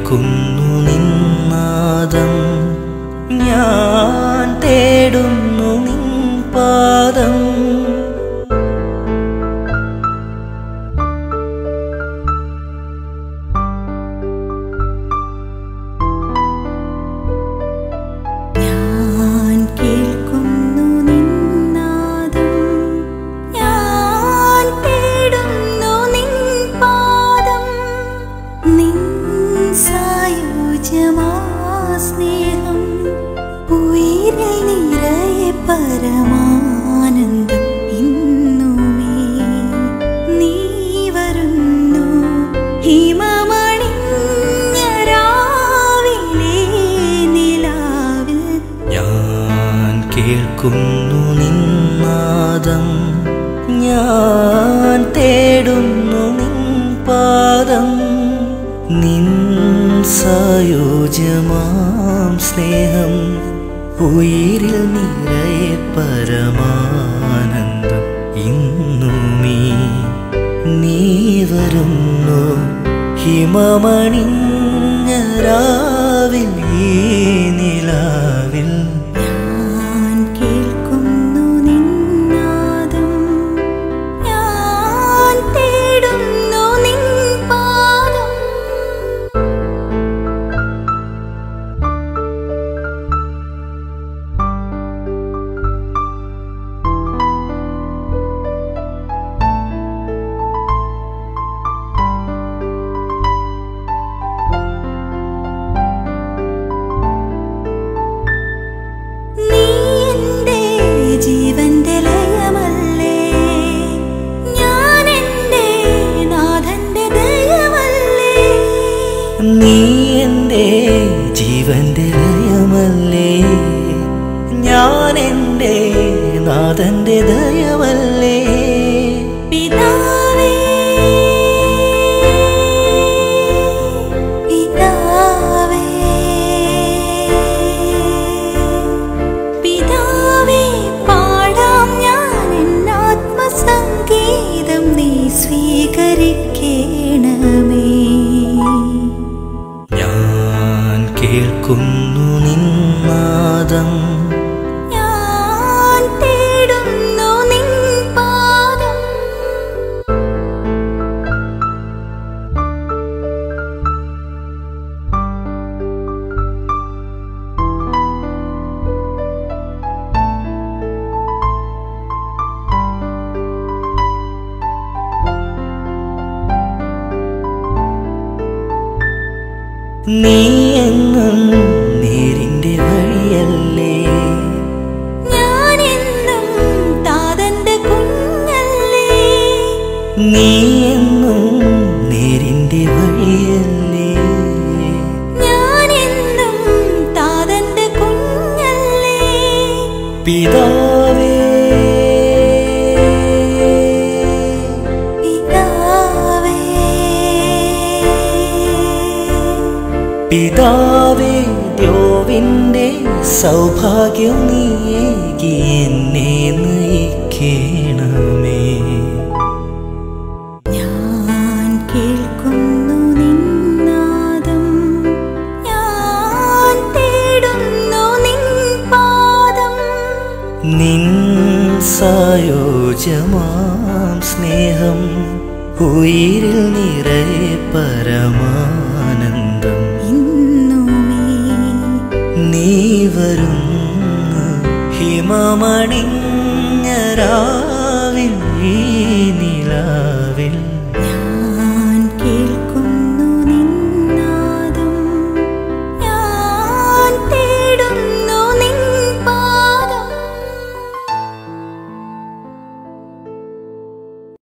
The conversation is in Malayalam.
കേൾക്കുന്നു നിന്നാദം ഞാൻ തേടുന്നു നിൻ പാദം ഞാൻ കേൾക്കുന്നു നിന്നാദം ഞാൻ തേടുന്നു നിൻ പാദം നിൻ സായുജ്യമാ സ്നേഹം ഉയരിൽ നിറയെ പരമാനന്ദം ഇന്നുമേ നീ വരുന്നു ഹിമമണിഞ്ഞ രാവിലെ നിലാവിൽ ഞാൻ കേൾക്കുന്നു നിന്നാദം ഞാൻ തേടുന്നു നിൻ പാദം നിൻ സായോജ്യമാം സ്നേഹം ഉയിരിൽ നിറയെ പരമാനന്ദം ഇന്നുമീ നീ വരുന്നു ഹിമമണിഞ്ഞ രാവിൽ ഈ നിലാവിൽ ഞാൻ കേൾക്കുന്നു നിന്നാദം ഞാൻ തേടുന്നു നിൻ പാദം നീ എൻ്റെ ജീവന്റെ ലയമല്ലേ ഞാൻ എൻ്റെ നാഥന്റെ ദയമല്ലേ നീ എൻ്റെ ജീവന്റെ ലയമല്ലേ ഞാൻ എൻ്റെ നാഥന്റെ ദയമല്ലേ പിതാവേ പിതാവേ പിതാവേ പാടാം ഞാൻ എന്നാത്മസംഗീതം നീ സ്വീകരിക്കണമേ ഞാൻ കേൾക്കുന്നു നിന്നാദം ഞാൻ തേടുന്നു നിൻ പാദം നീ എന്നും നേരിൻ്റെ വഴിയല്ലേ ഞാൻ എന്നും താതന്റെ കുഞ്ഞല്ലേ നീ എന്നും നേരിൻ്റെ വഴിയല്ലേ ഞാൻ എന്നും താതന്റെ കുഞ്ഞല്ലേ പിതാവേ പിതാവേ പിതാവേ ദ്യോവിൻ്റെ സൗഭാഗ്യം നീയേകി എന്നെ നയിക്കണമേ ഞാൻ കേൾക്കുന്നു നിന്നാദം ഞാൻ തേടുന്നു നിൻ പാദം നിൻ സായോജ്യമാം സ്നേഹം ഉയിരിൽ നിറയെ പരമാനന്ദം